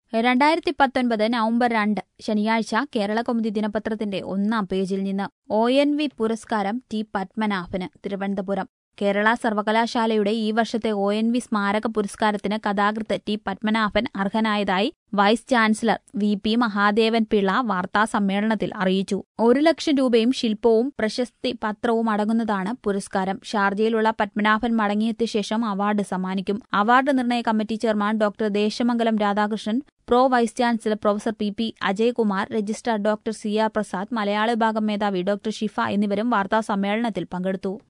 രണ്ടായിരത്തി പത്തൊൻപത് നവംബർ രണ്ട് ശനിയാഴ്ച കേരളകൗമുദി ദിനപത്രത്തിന്റെ ഒന്നാം പേജിൽ നിന്ന് ഒ എൻ വി പുരസ്കാരം ടി പത്മനാഭന് തിരുവനന്തപുരം കേരള സർവകലാശാലയുടെ ഈ വർഷത്തെ ഒ എൻ വി സ്മാരക പുരസ്കാരത്തിന് കഥാകൃത്ത് ടി പത്മനാഭൻ അർഹനായതായി vice chancellor V P Mahadevan Pillai വാർത്താ സമ്മേളനത്തിൽ അറിയിച്ചു ഒരു ലക്ഷം രൂപയും ശില്പവും പ്രശസ്തി പത്രവും അടങ്ങുന്നതാണ് പുരസ്കാരം ഷാർജയിലുള്ള പത്മനാഭൻ മടങ്ങിയെത്തിയ ശേഷം അവാർഡ് സമ്മാനിക്കും അവാർഡ് നിർണയ committee chairman doctor Deshamangalam Radhakrishnan pro vice chancellor professor P P Ajaykumar registrar doctor C R Prasad Malayala വിഭാഗം മേധാവി ഡോക്ടർ ഷിഫ എന്നിവരും വാർത്താ സമ്മേളനത്തിൽ പങ്കെടുത്തു